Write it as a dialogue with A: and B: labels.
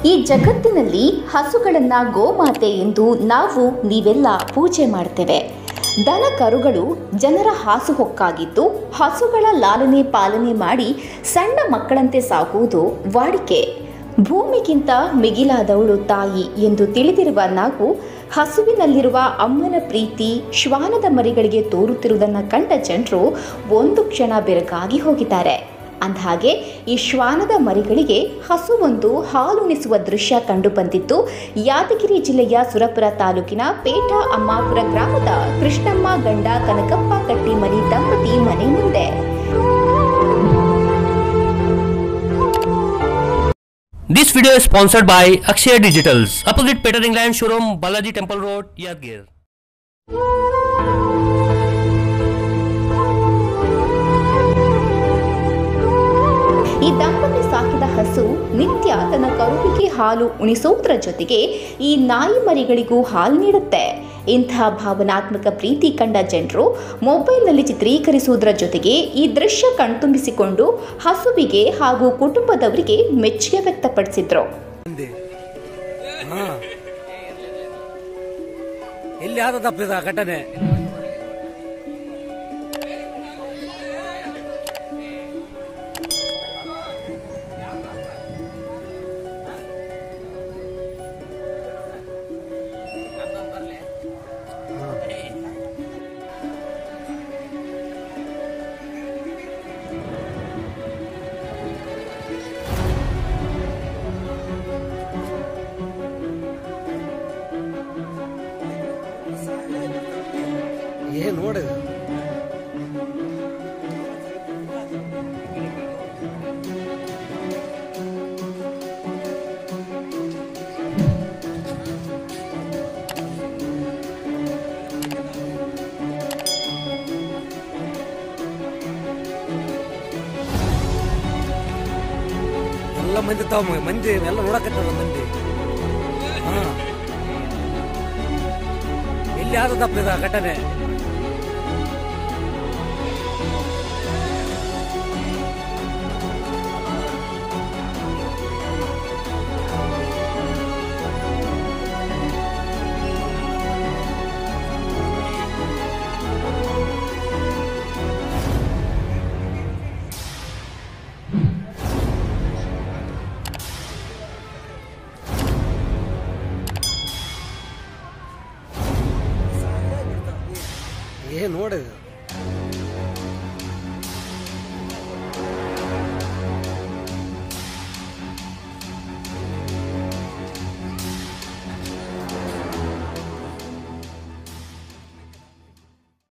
A: ಈ ಜಗತ್ತಿನಲ್ಲಿ ಹಸುಗಳನ್ನ ಗೋಮಾತೆ ಎಂದು ನಾವು ನೀವೆಲ್ಲ ಪೂಜೆ ಮಾಡ್ತೇವೆ ದನ ಕರುಗಳು ಜನರ ಹಾಸುಹೊಕ್ಕಾಗಿದ್ದು ಹಸುಗಳ ಲಾಲನೆ ಪಾಲನೆ ಮಾಡಿ ಸಣ್ಣ ಮಕ್ಕಳಂತೆ ಸಾಕುವುದು ವಾಡಿಕೆ ಭೂಮಿಗಿಂತ ಮಿಗಿಲಾದವಳು ತಾಯಿ ಎಂದು ತಿಳಿದಿರುವ ನಾವು ಹಸುವಿನಲ್ಲಿರುವ ಅಮ್ಮನ ಪ್ರೀತಿ ಶ್ವಾನದ ಮರಿಗಳಿಗೆ ತೋರುತ್ತಿರುವುದನ್ನು ಕಂಡ ಜನರು ಒಂದು ಕ್ಷಣ ಬೆರಗಾಗಿ ಹೋಗಿದ್ದಾರೆ ಅಂದಹಾಗೆ ಈ ಶ್ವಾನದ ಮರಿಗಳಿಗೆ ಹಸುವೊಂದು ಹಾಲುಣಿಸುವ ದೃಶ್ಯ ಕಂಡುಬಂದಿದ್ದು ಯಾದಗಿರಿ ಜಿಲ್ಲೆಯ ಸುರಪುರ ತಾಲೂಕಿನ ಪೇಟ ಅಮ್ಮಾಪುರ ಗ್ರಾಮದ ಕೃಷ್ಣಮ್ಮ ಗಂಡ ಕನಕಪ್ಪ ಕಟ್ಟಿಮರಿ ದಂಪತಿ ಮನೆ ಮುಂದೆ
B: This video is sponsored by Akshay Digitals, opposite Peter England showroom, Balaji Temple Road, Yadgir.
A: ಈ ದಂಪತಿ ಸಾಕಿದ ಹಸು ನಿತ್ಯ ತನ್ನ ಕರುವಿಗೆ ಹಾಲು ಉಣಿಸುವುದರ ಜೊತೆಗೆ ಈ ನಾಯಿ ಮರಿಗಳಿಗೂ ಹಾಲು ನೀಡುತ್ತೆ ಇಂತಹ ಭಾವನಾತ್ಮಕ ಪ್ರೀತಿ ಕಂಡ ಜನರು ಮೊಬೈಲ್ನಲ್ಲಿ ಚಿತ್ರೀಕರಿಸುವುದರ ಜೊತೆಗೆ ಈ ದೃಶ್ಯ ಕಣ್ತುಂಬಿಸಿಕೊಂಡು ಹಸುವಿಗೆ ಹಾಗೂ ಕುಟುಂಬದವರಿಗೆ ಮೆಚ್ಚುಗೆ ವ್ಯಕ್ತಪಡಿಸಿದ್ರು
C: ಮಂದಿ ಹಾ ಎಲ್ಲಿ ಆದ ತಪ್ಪಿದ ಘಟನೆ ಏನ್ ನೋಡಿದ ಎಲ್ಲ ಮಂದಿ ತಾವ ಮಂದಿ ಎಲ್ಲ ನೋಡಕತ್ತದ ಮಂದಿ ಹಾ ಎಲ್ಲಿ ಆದ ತಪ್ಪಿದ ಘಟನೆ ಏನ್ ನೋಡಿದ